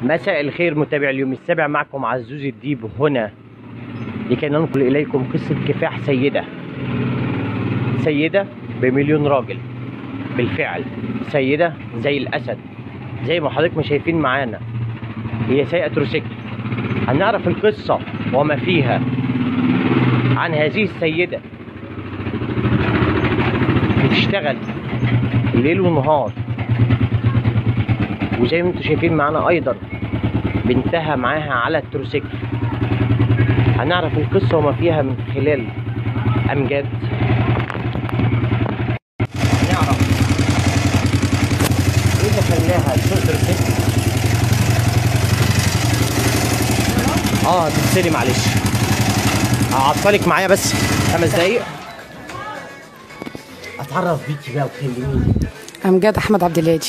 مساء الخير متابع اليوم السابع معكم عزوز الديب هنا لكي ننقل إليكم قصة كفاح سيدة سيدة بمليون راجل بالفعل سيدة زي الأسد زي ما حضرتك ما شايفين معانا هي سايقة تروسيكل هنعرف القصة وما فيها عن هذه السيدة بتشتغل ليل ونهار وزي ما انتم شايفين معانا ايضا بنتها معاها على التروسيكل هنعرف القصة وما فيها من خلال امجاد هنعرف ايه اللي خلاها تسوق تروسيكل اه تبصري معلش هعطلك معايا بس خمس دقايق اتعرف بيكي بقى وتكلميني أمجاد أحمد عبد الهادي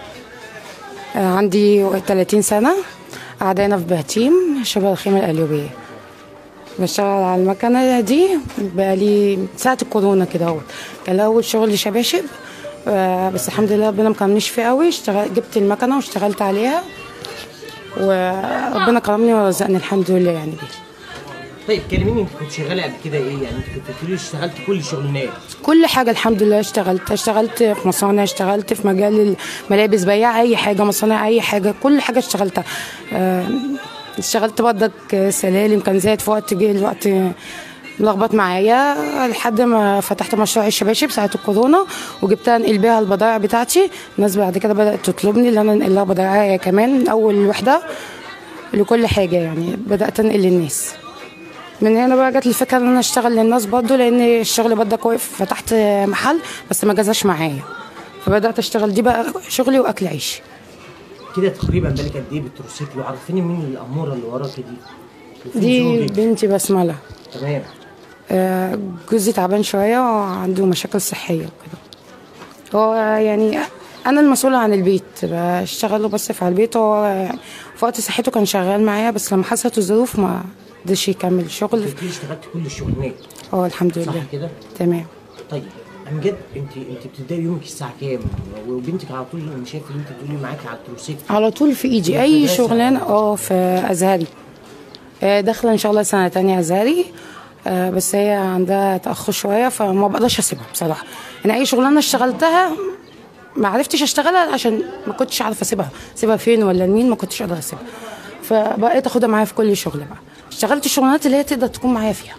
آه، عندي 30 سنة قاعدة هنا في بهتيم شبه الخيمة القليوبية بشتغل على المكنة دي بقالي من ساعة الكورونا كده اهوت كان الأول شغل شباشب آه، بس الحمد لله ربنا مكرمنيش فيه قوي اشتغل جبت المكنة واشتغلت عليها وربنا كرمني ورزقني الحمد لله يعني بيه طيب كلميني انت كنت شغاله قبل كده ايه يعني انت كنت بتقولي اشتغلت كل الشغلانات كل حاجة الحمد لله اشتغلت اشتغلت في مصانع اشتغلت في مجال الملابس بياع أي حاجة مصانع أي حاجة كل حاجة اشتغلتها اه، اشتغلت برضك سلالم كان زايد في وقت جه الوقت ملخبط معايا لحد ما فتحت مشروع الشباشب ساعة الكورونا وجبت انقل بيها البضائع بتاعتي الناس بعد كده بدأت تطلبني ان انا انقل لها بضائعها كمان من اول وحدة لكل حاجة يعني بدأت انقل للناس من هنا بقى جت الفكره ان انا اشتغل للناس برضه لان الشغل برضك واقف فتحت محل بس ما جازاش معايا فبدات اشتغل دي بقى شغلي واكل عيشي كده تقريبا بالك قد ايه بالتروسيكل وعرفيني مين الاموره اللي وراكي دي وفين دي زوجك؟ بنتي بسمله تمام آه، جوزي تعبان شويه وعنده مشاكل صحيه وكده هو يعني انا المسؤوله عن البيت بشتغل وبصرف على البيت هو يعني في وقت صحته كان شغال معايا بس لما حصلت الظروف ما قدرش يكمل شغل قلت لي اشتغلت كل الشغلانات اه الحمد صح لله كده تمام طيب امجد انت انت بتبداي يومك الساعه كام وبنتك على طول انا شايف ان انت بتقولي معاكي على التروسيكل على طول في ايدي في اي مدرسة شغلانه اه في ازهري آه، داخله ان شاء الله سنه تانية ازهري آه، بس هي عندها تاخر شويه فما بقدرش اسيبها بصراحه انا اي شغلانه اشتغلتها ما عرفتش اشتغلها عشان ما كنتش عارفه اسيبها اسيبها فين ولا لمين ما كنتش قادره اسيبها فبقيت اخدها معايا في كل شغل بقى اشتغلت الشغلانات اللي هي تقدر تكون معايا فيها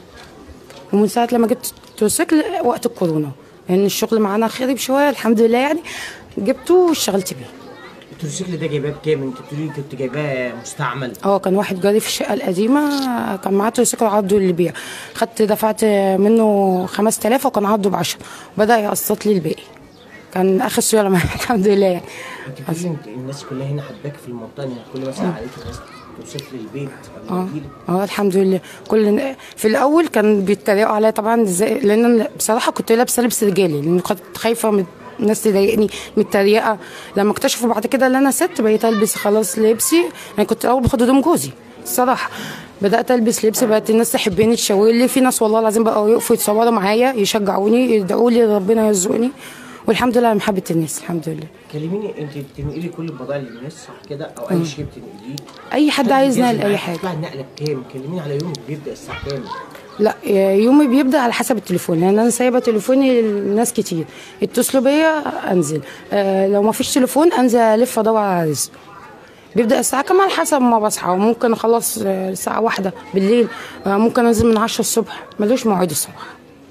ومن ساعه لما جبت تروسيكل وقت الكورونا لان الشغل معانا خرب شويه الحمد لله يعني جبته واشتغلت بيه التروسيكل ده جايباه بكام انت بتقولي لي كنت جايباه مستعمل اه كان واحد جاري في الشقه القديمه كان معاه تروسيكل عرضه للبيع خدت دفعت منه 5000 وكان عرضه ب 10 بدا يقسط لي الباقي كان اخر سيوله معايا الحمد لله يعني انت بتقولي انت الناس كلها هنا حباك في المنطقه يعني كل مثلا عليك الناس تروسيكل البيت قبل ما اه تجيلك اه الحمد لله كل في الاول كان بيتريقوا عليا طبعا ازاي لان انا بصراحه كنت لابسه لبس رجالي لان كنت خايفه من الناس تضايقني من التريقه لما اكتشفوا بعد كده ان انا ست بقيت البس خلاص لبسي انا كنت الاول باخد هدوم جوزي الصراحه بدات البس لبس بقت الناس تحبني تشاور لي في ناس والله العظيم بقوا يقفوا يتصوروا معايا يشجعوني يدعوا لي ربنا يرزقني والحمد لله على محبه الناس الحمد لله كلميني انت بتنقلي كل البضائع للناس صح كده او اي شيء بتنقليه اي حد عايز نقل اي حاجه بتطلع النقله بكام كلميني على يومك بيبدا الساعه كام لا يومي بيبدا على حسب التليفون لان انا سايبه تليفوني لناس كتير يتصلوا بيا انزل آه لو ما فيش تليفون انزل الف ادور على رزق بيبدا الساعه كام على حسب ما بصحى وممكن اخلص آه، الساعه واحدة بالليل آه ممكن انزل من 10 الصبح ملوش مواعيد الصراحه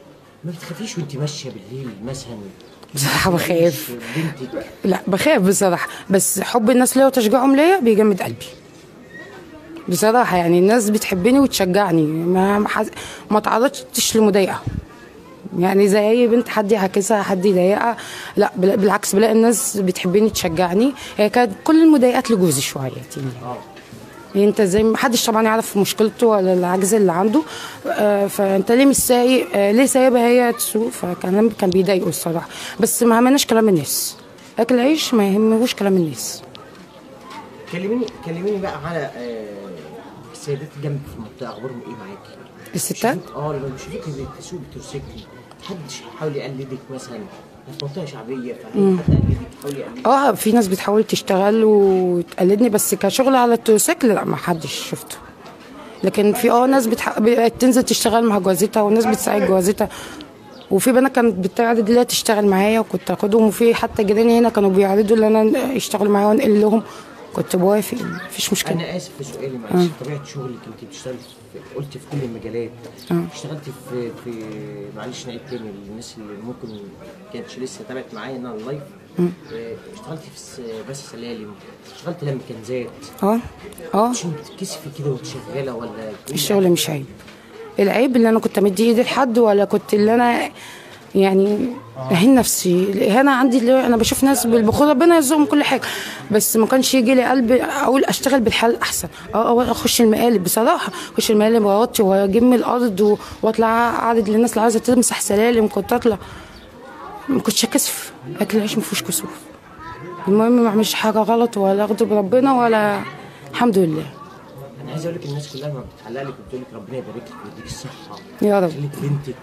ما بتخافيش وانت ماشيه بالليل مثلا بصراحه بخاف بنتك لا بخاف بصراحه بس حب الناس ليا وتشجيعهم ليا بيجمد قلبي بصراحه يعني الناس بتحبني وتشجعني ما ما حز- ما تعرضتش لمضايقه يعني زي اي بنت حد يعكسها حد يضايقها لا بل- بالعكس بلاقي الناس بتحبني تشجعني هي كانت كل المضايقات لجوزي شويه يعني اه يعني انت زي ما حدش طبعا يعرف مشكلته ولا العجز اللي عنده آه، فانت ليه مش سايق آه، ليه سايبها هي تسوق فكان كان بيضايقه الصراحه بس ما همناش كلام الناس اكل عيش ما يهمهوش كلام الناس كلميني كلميني بقى على آه، السيدات جنبك في المنطقه اخبارهم ايه معاكي الستات بيشوفوك- اه لما بيشوفوك بتسوق بتروسيكل محدش يحاول يقلدك مثلا في منطقه شعبيه فهل حد قال لي بتحاول يقلدك اه في ناس بتحاول تشتغل وتقلدني بس كشغل على التروسيكل لا ما حدش شفته لكن في اه ناس بتح... بتنزل تشتغل مع جوازتها وناس بتساعد جوازتها وفي بنات كانت بتعرض اللي هي تشتغل معايا وكنت اخدهم وفي حتى جيراني هنا كانوا بيعرضوا ان انا يشتغلوا معايا وانقل لهم كنت بوافق مفيش مشكله انا اسف في سؤالي معلش طبيعه شغلك انت بتشتغلي في قلت في كل المجالات آه. اشتغلتي في في معلش نعيد تاني للناس اللي ممكن ما كانتش لسه تابعت معايا انا اللايف آه، اشتغلتي في الس- بس سلالم اشتغلت لما كنزات اه اه عشان بتتكسفي كده وانت شغاله ولا الشغل مش عيب العيب اللي انا كنت مدي ايدي لحد ولا كنت اللي انا يعني اهين نفسي الاهانه عندي اللي هو انا بشوف ناس بالبخور ربنا يرزقهم كل حاجه بس ما كانش يجي لي قلب اقول اشتغل بالحال احسن اه أو اخش المقالب بصراحه اخش المقالب واوطي واجم الارض و- واطلع اعرض للناس اللي عايزه تمسح سلالم كنت اطلع ما كنتش اكسف اكل العيش ما فيهوش كسوف المهم ما اعملش حاجه غلط ولا اغضب ربنا ولا الحمد لله انا عايز اقول لك الناس كلها ما بتحلق لك وبتقول لك ربنا يبارك لك ويديك الصحه يا رب يخليك بنتك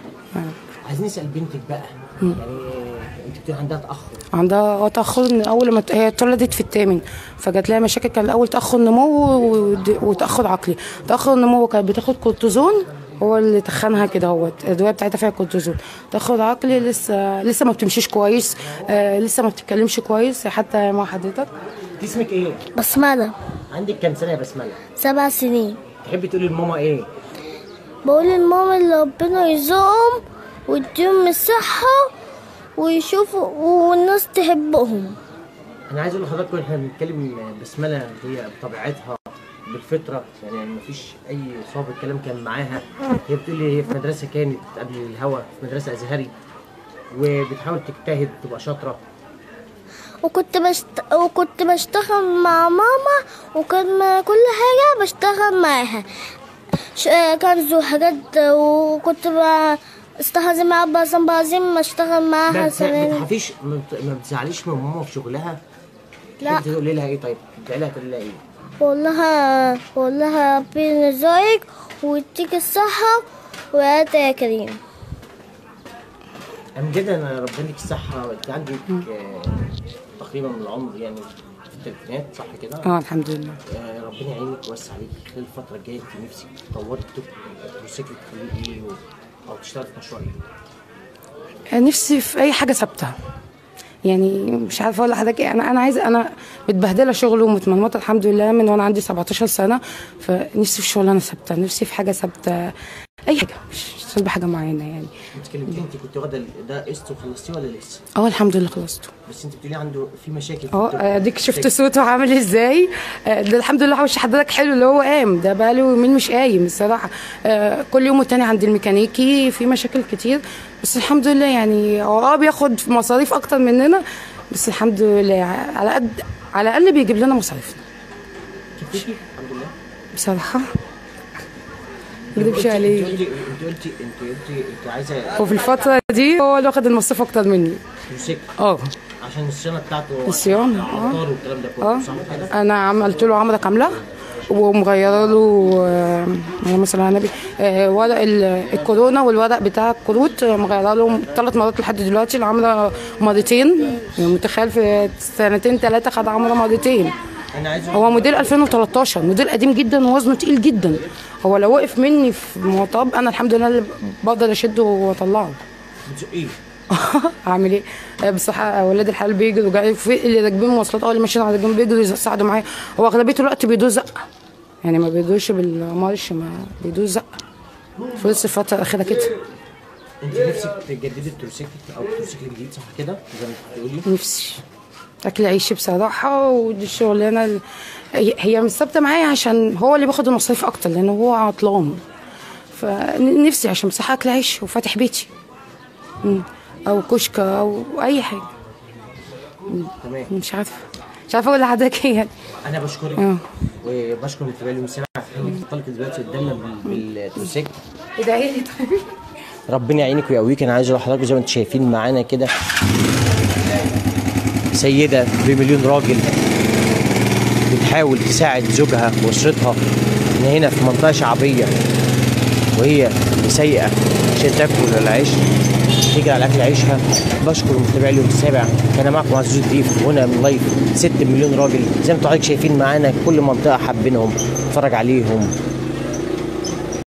عايزين نسال بنتك بقى يعني انت بتقول عندها تاخر عندها تأخر إن أول ما ت- هي اتولدت في الثامن فجات لها مشاكل كان الأول تأخر نمو ود- وتأخر عقلي تأخر النمو كانت بتاخد كورتيزون هو اللي تخنها كده اهوت الأدوية بتاعتها فيها كورتيزون تأخر عقلي لسه لسه ما بتمشيش كويس آه لسه ما بتتكلمش كويس حتى مع حضرتك انت اسمك ايه؟ بسملة عندك كام سنه يا بسمله؟ سبع سنين تحبي تقولي لماما ايه؟ بقول لماما اللي ربنا يرزقهم ويديهم الصحة ويشوفوا والناس تحبهم انا عايز اقول لحضراتكم احنا بنتكلم بسمله هي بطبيعتها بالفطره يعني ما فيش اي صعوبه الكلام كان معاها هي بتقول لي هي في مدرسه كانت قبل الهوا في مدرسه ازهري وبتحاول تجتهد تبقى شاطره وكنت بشت... وكنت بشتغل مع ماما وكان ما كل حاجة بشتغل معاها ش... كنز وحاجات وكنت ب... استهزئ معاها بازم بازم بشتغل ما معاها بت- ما سنين بتخافيش ما بت- ما بتزعليش من ماما في شغلها لا. انت تقولي لها ايه طيب؟ تدعي لها تقولي لها ايه؟ بقول لها بقول لها ربنا يرزقك ويديك الصحة ويا يا كريم امجد انا ربنا لك الصحه انت عندك آه، تقريبا من العمر يعني في الثلاثينات صح كده؟ اه الحمد لله آه، ربنا يعينك ويوسع عليك خلال الفترة الجاية انت نفسك تطوري تمسكي تخليه ايه و- او تشتغلي في مشروع ايه؟ نفسي في اي حاجه ثابته يعني مش عارفه اقول لحضرتك ايه انا انا عايزه انا متبهدله شغل ومتمرمطه الحمد لله من وانا عندي 17 سنه فنفسي في شغلانه ثابته نفسي في حاجه ثابته اي حاجه مش طالبه حاجه معينه يعني انت كلمتيني انت كنت واخده ال- ده قسط وخلصتيه ولا لسه؟ اه الحمد لله خلصته بس انت بتقولي عنده في مشاكل في اه الطب. اديك شفت صوته عامل ازاي آه، ده الحمد لله وش حضرتك حلو اللي هو قام ده بقاله يومين مش قايم الصراحه آه، كل يوم والتاني عند الميكانيكي في مشاكل كتير بس الحمد لله يعني هو اه بياخد مصاريف اكتر مننا بس الحمد لله على قد على الاقل بيجيب لنا مصاريفنا كفيكي الحمد لله بصراحه ما انت اكذبش قلتي- عليه انت قلتي انت قلتي انت قلتي انت عايزه وفي الفتره دي هو اللي واخد المصروف اكتر مني تمسك اه عشان الصيانه بتاعته الصيانة، اه. العطار والكلام ده كله اه صح كده؟ انا عملت له عمره كامله ومغيره له آه، اللهم صل على النبي آه، ورق ال- الكورونا والورق بتاع الكروت آه، مغيره له ثلاث مرات لحد دلوقتي العمره مرتين يعني متخيل في سنتين ثلاثه خد عمره مرتين انا عايز هو موديل 2013 موديل قديم جدا ووزنه تقيل جدا هو لو وقف مني في مطب انا الحمد لله اللي بقدر اشده واطلعه بتزقيه اعمل ايه آه، بصراحه ولاد الحلال بيجروا جاي في اللي راكبين مواصلات اه اللي ماشيين على الجنب بيجروا يساعدوا معايا هو اغلبيه الوقت بيدوس زقه يعني ما بيدوش بالمارش ما بيدوس زقه في نص الفتره الاخيره كده انت نفسك تجددي التروسيكل او التروسيكل جديد صح كده؟ زي ما انت بتقولي نفسي اكل عيشي بصراحه ودي الشغلانه ال- هي هي مش ثابته معايا عشان هو اللي بياخد المصاريف اكتر لانه هو عطلان فنفسي عشان بصراحه اكل عيش وفاتح بيتي مم. او كشكه او اي حاجه تمام مش عارفه مش عارفه اقول لحضرتك ايه يعني انا بشكرك اه. وبشكر متابعي المستمع انك تطلق دلوقتي قدامنا بال- بالتروسيكل ادعي لي طيب ربنا يعينك ويقويك انا عايز اقول لحضرتك زي ما انتم شايفين معانا كده سيده بمليون راجل بتحاول تساعد زوجها واسرتها ان هنا في منطقه شعبيه وهي سيئه عشان تاكل العيش تيجي على الاكل عيشها بشكر متابعي اليوم السابع كان معكم عزوز الضيف هنا من لايف 6 مليون راجل زي ما انتم حضرتك شايفين معانا كل منطقه حابينهم نتفرج عليهم